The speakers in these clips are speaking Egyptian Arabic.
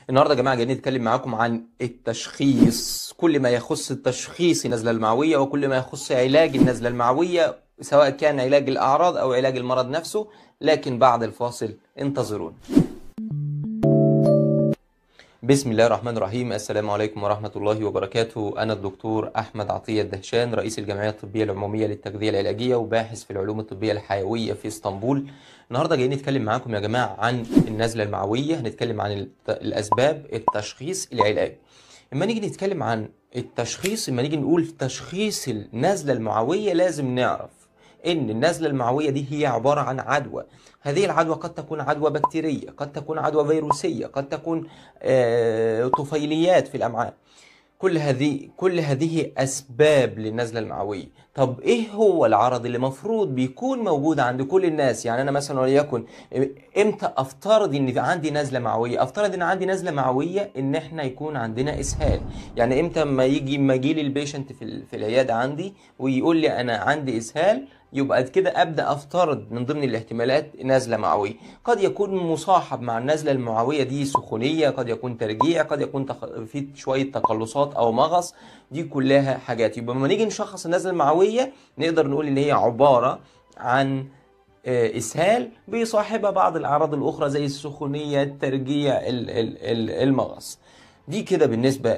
النهارده يا جماعه جايين نتكلم معاكم عن التشخيص كل ما يخص التشخيص النزله المعويه وكل ما يخص علاج النزله المعويه سواء كان علاج الاعراض او علاج المرض نفسه لكن بعد الفاصل انتظرونا بسم الله الرحمن الرحيم السلام عليكم ورحمة الله وبركاته أنا الدكتور أحمد عطية الدهشان رئيس الجمعية الطبية العمومية للتغذية العلاجية وباحث في العلوم الطبية الحيوية في اسطنبول النهاردة جايين نتكلم معاكم يا جماعة عن النزلة المعوية هنتكلم عن الت- الأسباب التشخيص العلاج اما نيجي نتكلم عن التشخيص اما نيجي نقول تشخيص النزلة المعوية لازم نعرف ان النزلة المعوية دي هي عبارة عن عدوى هذه العدوى قد تكون عدوى بكتيرية قد تكون عدوى فيروسية قد تكون آه، طفيليات في الأمعاء كل هذه كل هذه أسباب للنزلة المعوية طب إيه هو العرض اللي مفروض بيكون موجود عند كل الناس يعني أنا مثلا وليكن إمتى أفترض إن في عندي نزلة معوية أفترض إن عندي نزلة معوية إن إحنا يكون عندنا إسهال يعني إمتى ما يجي ما يجي لي البيشنت في ال- في العيادة عندي ويقول لي أنا عندي إسهال يبقى كده ابدا افترض من ضمن الاحتمالات نزله معويه قد يكون مصاحب مع النزله المعويه دي سخونيه قد يكون ترجيع قد يكون تخ... في شويه تقلصات او مغص دي كلها حاجات يبقى لما نيجي نشخص النزله المعويه نقدر نقول ان هي عباره عن آه، اسهال بيصاحبها بعض الاعراض الاخرى زي السخونيه الترجيع ال- ال- ال- المغص دي كده بالنسبه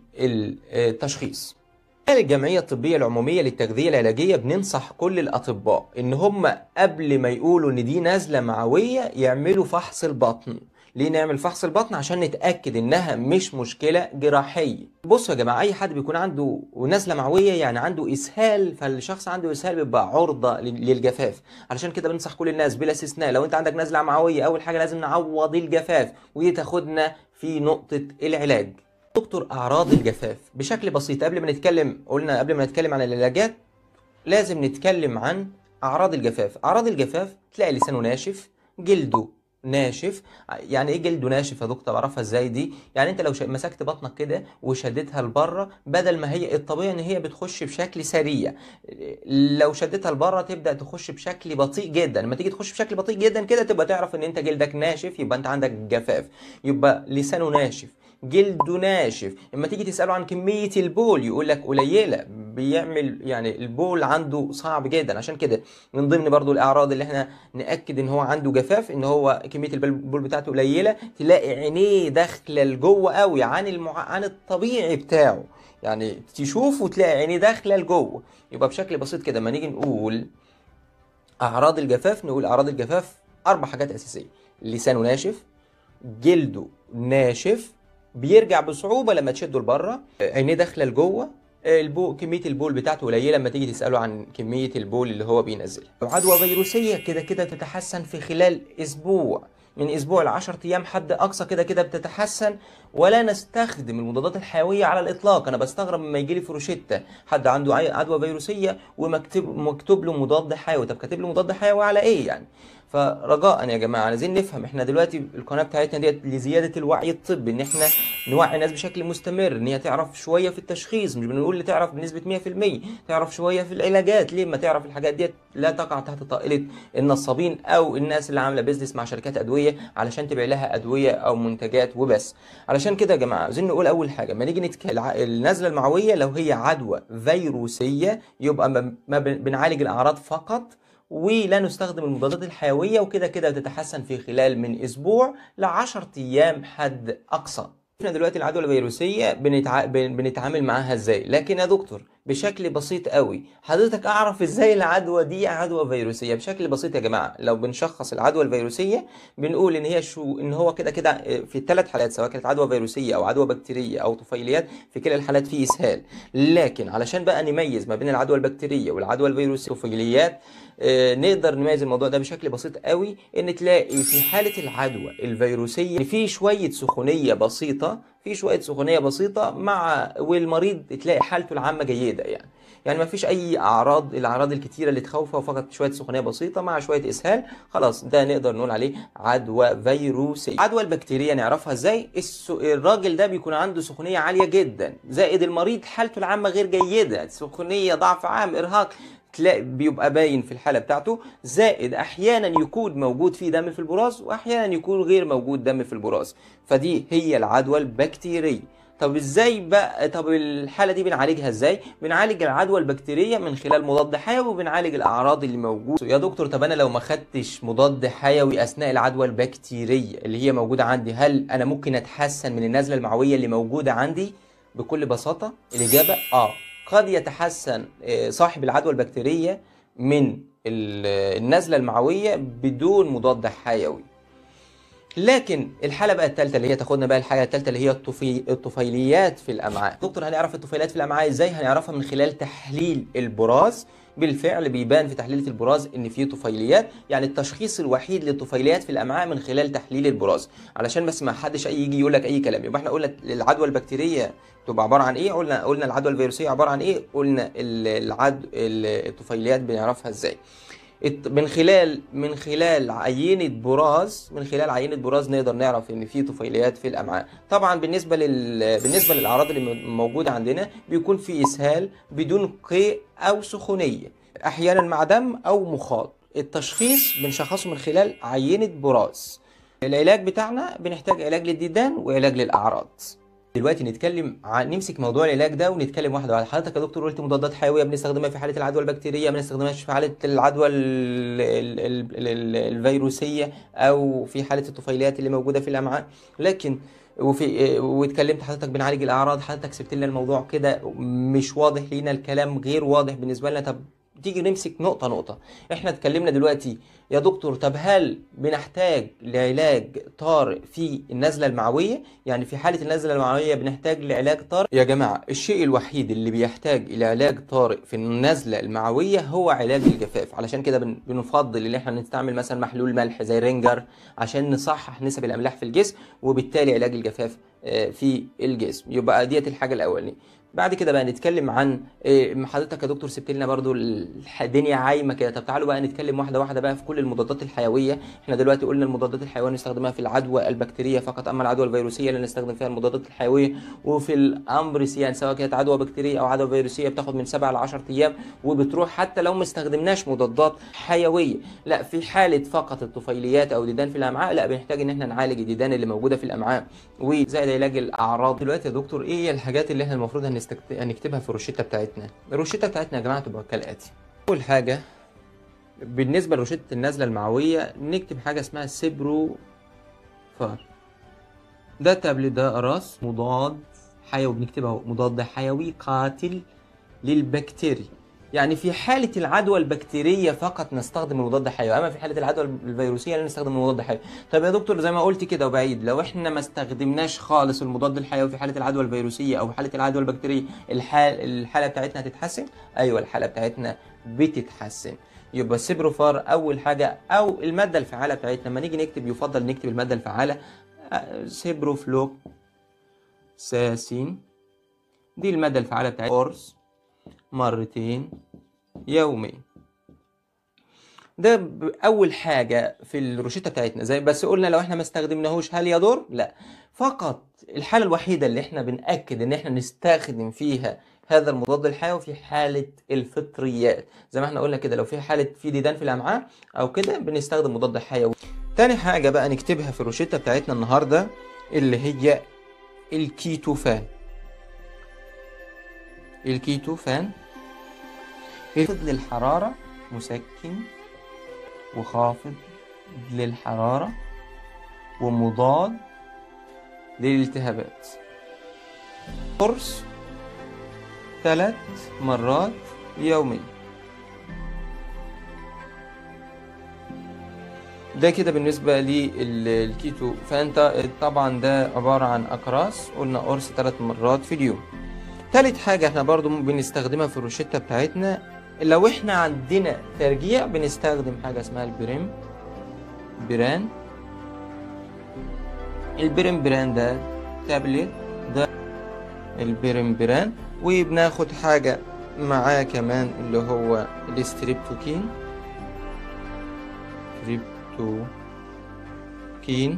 للتشخيص الجمعية الطبية العمومية للتغذية العلاجية بننصح كل الأطباء إن هم قبل ما يقولوا إن دي نزلة معوية يعملوا فحص البطن ليه نعمل فحص البطن عشان نتأكد إنها مش مشكلة جراحية بصوا يا جماعة أي حد بيكون عنده نزلة معوية يعني عنده إسهال فالشخص عنده إسهال بيبقى عرضة لل- للجفاف علشان كده بننصح كل الناس بلا استثناء لو أنت عندك نزلة معوية أول حاجة لازم نعوض الجفاف ودي تاخدنا في نقطة العلاج دكتور اعراض الجفاف بشكل بسيط قبل ما نتكلم قلنا قبل ما نتكلم عن العلاجات لازم نتكلم عن اعراض الجفاف اعراض الجفاف تلاقي لسانه ناشف جلده ناشف يعني ايه جلده ناشف يا دكتور بعرفها ازاي دي يعني انت لو ش- مسكت بطنك كده وشدتها لبره بدل ما هي الطبيعي ان هي بتخش بشكل سريع لو شدتها لبره تبدا تخش بشكل بطيء جدا لما تيجي تخش بشكل بطيء جدا كده تبقى تعرف ان انت جلدك ناشف يبقى انت عندك جفاف يبقى لسانه ناشف جلده ناشف اما تيجي تساله عن كميه البول يقول لك قليله بيعمل يعني البول عنده صعب جدا عشان كده من ضمن برضو الاعراض اللي احنا ناكد ان هو عنده جفاف ان هو كميه البل- البول بتاعته قليله تلاقي عينيه داخله لجوه قوي عن المع... عن الطبيعي بتاعه يعني تشوف وتلاقي عينيه داخله لجوه يبقى بشكل بسيط كده لما نيجي نقول اعراض الجفاف نقول اعراض الجفاف اربع حاجات اساسيه لسانه ناشف جلده ناشف بيرجع بصعوبه لما تشده لبره عينيه داخله لجوه البو كميه البول بتاعته قليله لما تيجي تساله عن كميه البول اللي هو بينزلها عدوى فيروسيه كده كده تتحسن في خلال اسبوع من اسبوع ل 10 ايام حد اقصى كده كده بتتحسن ولا نستخدم المضادات الحيويه على الاطلاق انا بستغرب لما يجي لي في روشته حد عنده عي- عدوى فيروسيه ومكتوب مكتوب له مضاد حيوي طب كاتب له مضاد حيوي على ايه يعني فرجاء يا جماعه عايزين نفهم احنا دلوقتي القناه بتاعتنا ديت لزياده الوعي الطبي ان احنا نوعي الناس بشكل مستمر ان هي تعرف شويه في التشخيص مش بنقول اللي تعرف بنسبه 100% تعرف شويه في العلاجات ليه ما تعرف الحاجات ديت لا تقع تحت طائله النصابين او الناس اللي عامله بيزنس مع شركات ادويه علشان تبيع لها ادويه او منتجات وبس علشان كده يا جماعه عايزين نقول اول حاجه ما نيجي نتكلم النزله المعويه لو هي عدوى فيروسيه يبقى ما ما بن- بنعالج الاعراض فقط ولا نستخدم المضادات الحيوية وكده كده بتتحسن في خلال من أسبوع ل 10 أيام حد أقصى. احنا دلوقتي العدوى الفيروسية بنتع... بن- بنتعامل معاها ازاي؟ لكن يا دكتور بشكل بسيط قوي حضرتك اعرف ازاي العدوى دي عدوى فيروسية بشكل بسيط يا جماعة لو بنشخص العدوى الفيروسية بنقول ان هي شو ان هو كده كده في الثلاث حالات سواء كانت عدوى فيروسية او عدوى بكتيرية او طفيليات في كلا الحالات فيه اسهال لكن علشان بقى نميز ما بين العدوى البكتيرية والعدوى الفيروسية والطفيليات آه، نقدر نميز الموضوع ده بشكل بسيط قوي ان تلاقي في حالة العدوى الفيروسية إن في شوية سخونية بسيطة في شوية سخونية بسيطة مع والمريض تلاقي حالته العامة جيدة يعني يعني ما فيش اي اعراض الاعراض الكتيره اللي تخوفه وفقط شويه سخونيه بسيطه مع شويه اسهال خلاص ده نقدر نقول عليه عدوى فيروسيه عدوى البكتيريا نعرفها ازاي الس... الراجل ده بيكون عنده سخونيه عاليه جدا زائد المريض حالته العامه غير جيده سخونيه ضعف عام ارهاق تلاقي بيبقى باين في الحاله بتاعته زائد احيانا يكون موجود فيه دم في البراز واحيانا يكون غير موجود دم في البراز فدي هي العدوى البكتيريه طب ازاي بقى طب الحاله دي بنعالجها ازاي بنعالج العدوى البكتيريه من خلال مضاد حيوي وبنعالج الاعراض اللي موجوده يا دكتور طب انا لو ما خدتش مضاد حيوي اثناء العدوى البكتيريه اللي هي موجوده عندي هل انا ممكن اتحسن من النزله المعويه اللي موجوده عندي بكل بساطه الاجابه اه قد يتحسن آه، صاحب العدوى البكتيريه من ال- النزله المعويه بدون مضاد حيوي لكن الحاله بقى الثالثه اللي هي تاخدنا بقى الحاجه الثالثه اللي هي الطفي... الطفيليات في الامعاء دكتور هنعرف الطفيليات في الامعاء ازاي هنعرفها من خلال تحليل البراز بالفعل بيبان في تحليل البراز ان في طفيليات يعني التشخيص الوحيد للطفيليات في الامعاء من خلال تحليل البراز علشان بس ما حدش اي يجي يقول لك اي كلام يبقى احنا قلنا العدوى البكتيريه تبقى عباره عن ايه قلنا قلنا العدوى الفيروسيه عباره عن ايه قلنا ال- العد ال- الطفيليات بنعرفها ازاي الت- من خلال من خلال عينة براز من خلال عينة براز نقدر نعرف ان في طفيليات في الامعاء طبعا بالنسبة لل بالنسبة للاعراض اللي م- موجودة عندنا بيكون في اسهال بدون قيء او سخونية احيانا مع دم او مخاط التشخيص بنشخصه من خلال عينة براز العلاج بتاعنا بنحتاج علاج للديدان وعلاج للاعراض دلوقتي نتكلم عن نمسك موضوع العلاج ده ونتكلم واحده واحده حضرتك يا دكتور قلت مضادات حيويه بنستخدمها في حاله العدوى البكتيريه ما بنستخدمهاش في حاله العدوى ال- ال- ال- ال- الفيروسيه او في حاله الطفيليات اللي موجوده في الامعاء لكن وفي واتكلمت حضرتك بنعالج الاعراض حضرتك سبت لنا الموضوع كده مش واضح لينا الكلام غير واضح بالنسبه لنا طب تيجي نمسك نقطه نقطه احنا اتكلمنا دلوقتي يا دكتور طب هل بنحتاج لعلاج طارئ في النزله المعويه يعني في حاله النزله المعويه بنحتاج لعلاج طارئ يا جماعه الشيء الوحيد اللي بيحتاج الى علاج طارئ في النزله المعويه هو علاج الجفاف علشان كده بن- بنفضل ان احنا نستعمل مثلا محلول ملح زي رينجر عشان نصحح نسب الاملاح في الجسم وبالتالي علاج الجفاف آه، في الجسم يبقى ديت الحاجه الاولانيه بعد كده بقى نتكلم عن إيه، حضرتك يا دكتور سبت لنا برضو الح- الدنيا عايمه كده طب تعالوا بقى نتكلم واحده واحده بقى في كل المضادات الحيويه احنا دلوقتي قلنا المضادات الحيويه نستخدمها في العدوى البكتيريه فقط اما العدوى الفيروسيه اللي نستخدم فيها المضادات الحيويه وفي الامبريسيان سواء كانت عدوى بكتيريه او عدوى فيروسيه بتاخد من 7 ل 10 ايام وبتروح حتى لو ما استخدمناش مضادات حيويه لا في حاله فقط الطفيليات او ديدان في الامعاء لا بنحتاج ان احنا نعالج الديدان اللي موجوده في الامعاء وزائد علاج الاعراض دلوقتي يا دكتور ايه هي الحاجات اللي احنا المفروض هنستكت... هنكتبها في الروشته بتاعتنا الروشته بتاعتنا يا جماعه تبقى كالاتي اول حاجه بالنسبه لروشته النزله المعويه نكتب حاجه اسمها سيبرو فار ده تابلت ده اقراص مضاد حيوي بنكتبها اهو مضاد حيوي قاتل للبكتيريا يعني في حالة العدوى البكتيرية فقط نستخدم المضاد الحيوي، أما في حالة العدوى الفيروسية لا نستخدم المضاد الحيوي. طب يا دكتور زي ما قلت كده وبعيد لو احنا ما استخدمناش خالص المضاد الحيوي في حالة العدوى الفيروسية أو في حالة العدوى البكتيرية الحال الحالة بتاعتنا هتتحسن؟ أيوه الحالة بتاعتنا بتتحسن. يبقى السيبروفار أول حاجة أو المادة الفعالة بتاعتنا لما نيجي نكتب يفضل نكتب المادة الفعالة آه، سيبروفلوك ساسين دي المادة الفعالة بتاعتنا قرص مرتين يوميا ده ب- اول حاجه في الروشته بتاعتنا زي بس قلنا لو احنا ما استخدمناهوش هل يضر لا فقط الحاله الوحيده اللي احنا بناكد ان احنا نستخدم فيها هذا المضاد الحيوي في حاله الفطريات زي ما احنا قلنا كده لو في حاله في ديدان في الامعاء او كده بنستخدم مضاد حيوي تاني حاجه بقى نكتبها في الروشته بتاعتنا النهارده اللي هي الكيتوفان الكيتوفان خافض للحرارة مسكن وخافض للحرارة ومضاد للالتهابات قرص ثلاث مرات يوميا ده كده بالنسبة للكيتو فانت طبعا ده عبارة عن أقراص قلنا قرص ثلاث مرات في اليوم تالت حاجة احنا برضو بنستخدمها في الروشتة بتاعتنا لو احنا عندنا ترجيع بنستخدم حاجة اسمها البريم بران البريم بران ده تابلت ده البريم بران وبناخد حاجة معاه كمان اللي هو الاستريبتوكين ستريبتوكين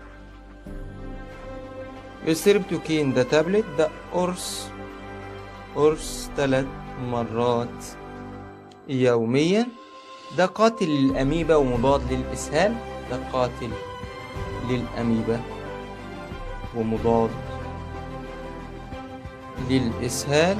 الستريبتوكين ده تابلت ده قرص قرص ثلاث مرات يوميا ده قاتل للأميبا ومضاد للإسهال ده قاتل للأميبا ومضاد للإسهال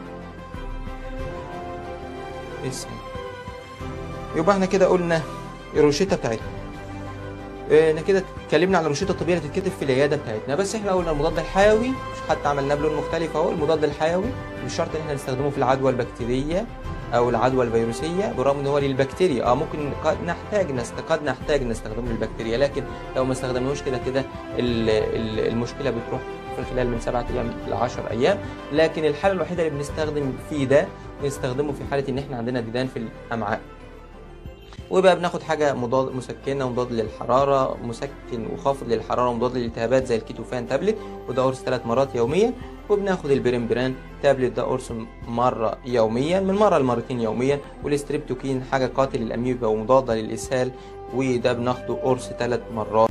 إسهال يبقى احنا كده قلنا الروشتة بتاعتنا اه، احنا كده اتكلمنا على الروشتة الطبيعية اللي تتكتب في العيادة بتاعتنا بس احنا قلنا المضاد الحيوي مش حتى عملناه بلون مختلف اهو المضاد الحيوي مش شرط ان احنا نستخدمه في العدوى البكتيرية او العدوى الفيروسية برغم ان هو للبكتيريا اه ممكن قد نحتاج نست... قد نحتاج نستخدمه للبكتيريا لكن لو ما استخدمناهوش كده كده ال- ال- المشكلة بتروح في خلال من سبعة ايام ل 10 ايام لكن الحالة الوحيدة اللي بنستخدم فيه ده بنستخدمه في حالة ان احنا عندنا ديدان في الامعاء وبقى بناخد حاجة مضاد مسكنة ومضاد للحرارة مسكن وخافض للحرارة ومضاد للالتهابات زي الكيتوفان تابلت وده قرص ثلاث مرات يوميا وبناخد البريمبران تابلت ده قرص مرة يوميا من مرة لمرتين يوميا والستريبتوكين حاجة قاتل للأميبا ومضادة للإسهال وده بناخده قرص ثلاث مرات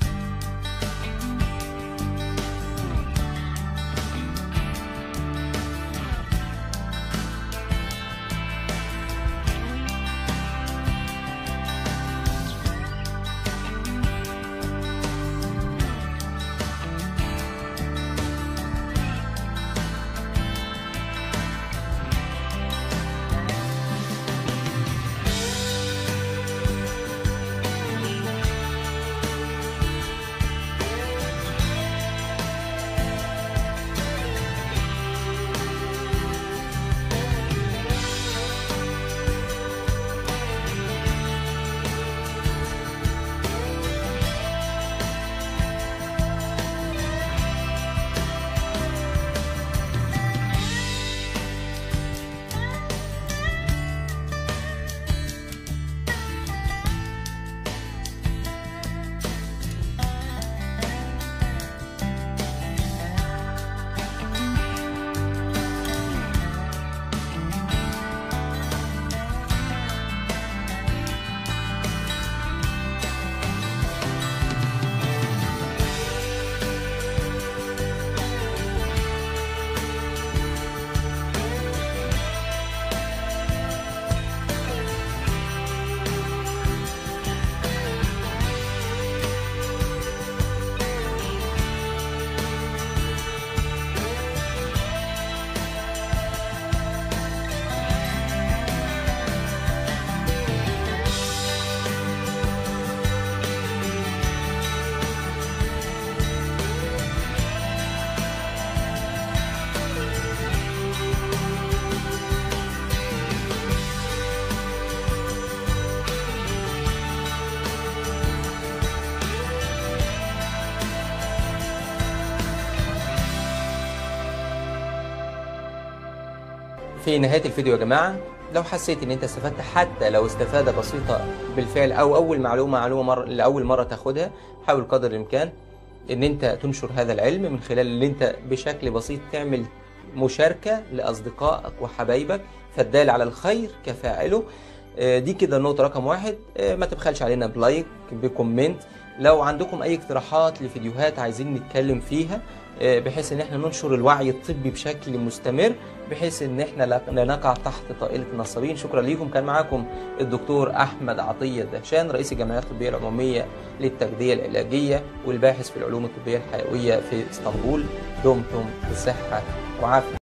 في نهاية الفيديو يا جماعة لو حسيت ان انت استفدت حتى لو استفادة بسيطة بالفعل او اول معلومة معلومة مرة لأول مرة تاخدها حاول قدر الامكان ان انت تنشر هذا العلم من خلال اللي انت بشكل بسيط تعمل مشاركة لأصدقائك وحبايبك فالدال على الخير كفاعله آه، دي كده النقطة رقم واحد آه، ما تبخلش علينا بلايك بكومنت لو عندكم أي اقتراحات لفيديوهات عايزين نتكلم فيها آه، بحيث ان احنا ننشر الوعي الطبي بشكل مستمر بحيث ان احنا لا لا نقع تحت طائلة النصابين شكرا ليكم كان معاكم الدكتور احمد عطية الدهشان رئيس الجمعية الطبية العمومية للتغذية العلاجية والباحث في العلوم الطبية الحيوية في اسطنبول دمتم بصحة وعافية